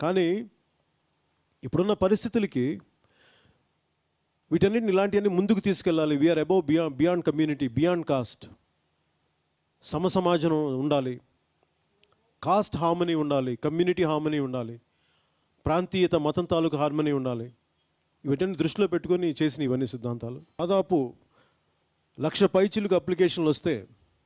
కానీ ఇప్పుడున్న పరిస్థితులకి వీటన్నిటిని ఇలాంటివన్నీ ముందుకు తీసుకెళ్ళాలి we are above beyond beyond community beyond caste సమసమాజం ఉండాలి కాస్ట్ హార్మనీ ఉండాలి కమ్యూనిటీ హార్మనీ ఉండాలి ప్రాంతీయత మతం తాలూకు హార్మనీ ఉండాలి వీటన్ని దృష్టిలో పెట్టుకొని చేసిన ఇవన్నీ సిద్ధాంతాలు దాదాపు లక్ష పైచిలకు అప్లికేషన్లు వస్తే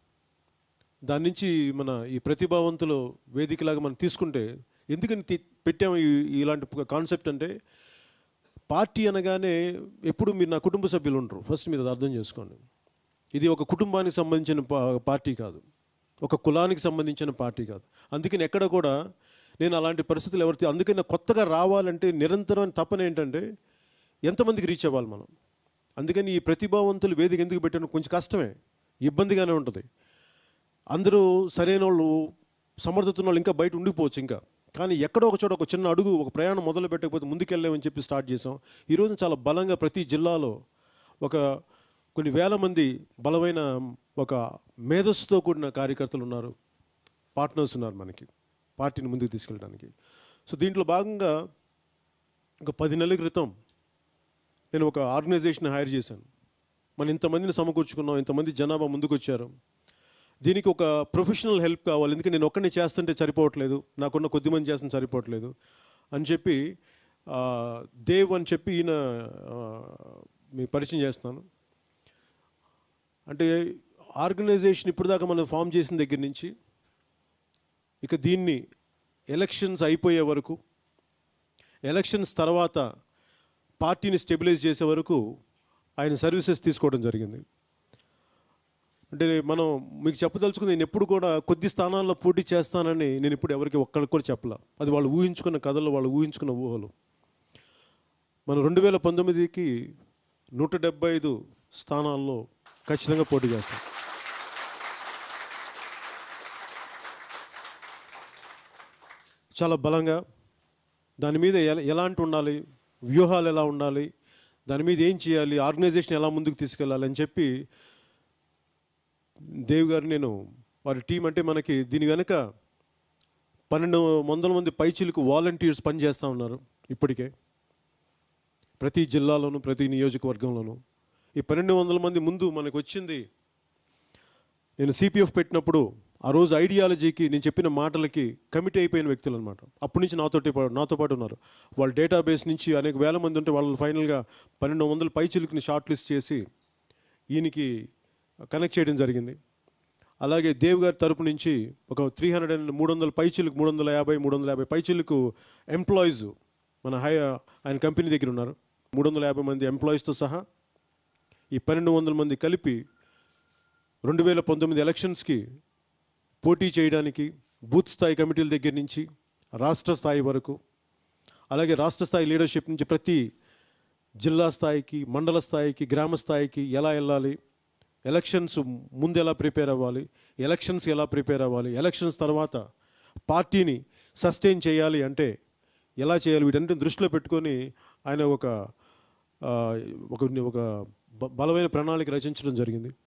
దాని నుంచి మన ఈ ప్రతిభావంతులు వేదికలాగా మనం తీసుకుంటే ఎందుకని తీ- పెట్టాము ఈ- ఇలాంటి కాన్సెప్ట్ అంటే పార్టీ అనగానే ఎప్పుడు మీరు నా కుటుంబ సభ్యులు ఉండరు ఫస్ట్ మీరు అది అర్థం చేసుకోండి ఇది ఒక కుటుంబానికి సంబంధించిన పా- పార్టీ కాదు ఒక కులానికి సంబంధించిన పార్టీ కాదు అందుకని ఎక్కడ కూడా నేను అలాంటి పరిస్థితులు ఎవరికి అందుకని కొత్తగా రావాలంటే నిరంతరం తపన ఏంటంటే ఎంతమందికి రీచ్ అవ్వాలి మనం అందుకని ఈ ప్రతిభావంతులు వేదిక ఎందుకు పెట్టడం కొంచెం కష్టమే ఇబ్బందిగానే ఉంటుంది అందరూ సరైన వాళ్ళు సమర్థత ఉన్న వాళ్ళు ఇంకా బయట ఉండిపోవచ్చు ఇంకా కానీ ఎక్కడో ఒక చోట ఒక చిన్న అడుగు ఒక ప్రయాణం మొదలు పెట్టకపోతే ముందుకెళ్ళామని చెప్పి స్టార్ట్ చేసాం ఈరోజు చాలా బలంగా ప్రతి జిల్లాలో ఒక కొన్ని వేల మంది బలమైన ఒక మేధస్సుతో కూడిన కార్యకర్తలు ఉన్నారు పార్ట్నర్స్ ఉన్నారు మనకి పార్టీని ముందుకు తీసుకెళ్ళడానికి సో దీంట్లో భాగంగా ఒక పది నెలల క్రితం నేను ఒక ఆర్గనైజేషన్ హైర్ చేశాను మనం ఇంతమందిని సమకూర్చుకున్నాం ఇంతమంది జనాభా ముందుకు వచ్చారు దీనికి ఒక ప్రొఫెషనల్ హెల్ప్ కావాలి ఎందుకంటే నేను ఒక్కడిని చేస్తుంటే సరిపోవట్లేదు నాకున్న కొద్ది మంది చేస్తుంటే సరిపోవట్లేదు అని చెప్పి ఆ, దేవ్ అని చెప్పి ఈయన ఆ, మీ పరిచయం చేస్తున్నాను అంటే ఆర్గనైజేషన్ ఇప్పుడు దాకా మనం ఫామ్ చేసిన దగ్గర నుంచి ఇక దీన్ని ఎలక్షన్స్ అయిపోయే వరకు ఎలక్షన్స్ తర్వాత పార్టీని స్టెబిలైజ్ చేసే వరకు ఆయన సర్వీసెస్ తీసుకోవడం జరిగింది అంటే మనం మీకు చెప్పదలుచుకుంది నేను ఎప్పుడు కూడా కొద్ది స్థానాల్లో పోటీ చేస్తానని నేను ఇప్పుడు ఎవరికి ఒక్కరికి కూడా చెప్పలా అది వాళ్ళు ఊహించుకున్న కథలు వాళ్ళు ఊహించుకున్న ఊహలు మనం రెండు వేల పంతొమ్మిదికి నూట డెబ్బై ఐదు స్థానాల్లో ఖచ్చితంగా పోటీ చేస్తాం చాలా బలంగా దాని మీద ఎలా ఎలాంటి ఉండాలి వ్యూహాలు ఎలా ఉండాలి దాని మీద ఏం చేయాలి ఆర్గనైజేషన్ ఎలా ముందుకు తీసుకెళ్ళాలి అని చెప్పి దేవ్ గారు నేను వారి టీం అంటే మనకి దీని వెనుక పన్నెండు వందల మంది పైచీలకు వాలంటీర్స్ పనిచేస్తూ ఉన్నారు ఇప్పటికే ప్రతి జిల్లాలోను ప్రతి నియోజకవర్గంలోనూ ఈ పన్నెండు వందల మంది ముందు మనకు వచ్చింది నేను సిపిఎఫ్ పెట్టినప్పుడు ఆ రోజు ఐడియాలజీకి నేను చెప్పిన మాటలకి కమిట్ అయిపోయిన వ్యక్తులు అనమాట అప్పటి నుంచి నాతోటి పా- నాతో పాటు ఉన్నారు వాళ్ళ డేటాబేస్ నుంచి అనేక వేల మంది ఉంటే వాళ్ళు ఫైనల్గా పన్నెండు వందల పైచిలుకుని షార్ట్ లిస్ట్ చేసి ఈయనకి కనెక్ట్ చేయడం జరిగింది అలాగే దేవ్ గారి తరపు నుంచి ఒక త్రీ హండ్రెడ్ అండ్ మూడు వందల పైచిలకు మూడు వందల యాభై మూడు వందల యాభై పైచిలకు ఎంప్లాయీస్ మన హై ఆయన కంపెనీ దగ్గర ఉన్నారు మూడు వందల యాభై మంది ఎంప్లాయీస్తో సహా ఈ పన్నెండు వందల మంది కలిపి రెండు వేల పంతొమ్మిది ఎలక్షన్స్కి పోటీ చేయడానికి బూత్ స్థాయి కమిటీల దగ్గర నుంచి రాష్ట్ర స్థాయి వరకు అలాగే రాష్ట్ర స్థాయి లీడర్షిప్ నుంచి ప్రతి జిల్లా స్థాయికి మండల స్థాయికి గ్రామ స్థాయికి ఎలా వెళ్ళాలి ఎలక్షన్స్ ముందు ఎలా ప్రిపేర్ అవ్వాలి ఎలక్షన్స్ ఎలా ప్రిపేర్ అవ్వాలి ఎలక్షన్స్ తర్వాత పార్టీని సస్టైన్ చేయాలి అంటే ఎలా చేయాలి వీటన్నిటిని దృష్టిలో పెట్టుకొని ఆయన ఒక ఆ, ఒక ఒక బ- బలమైన ప్రణాళిక రచించడం జరిగింది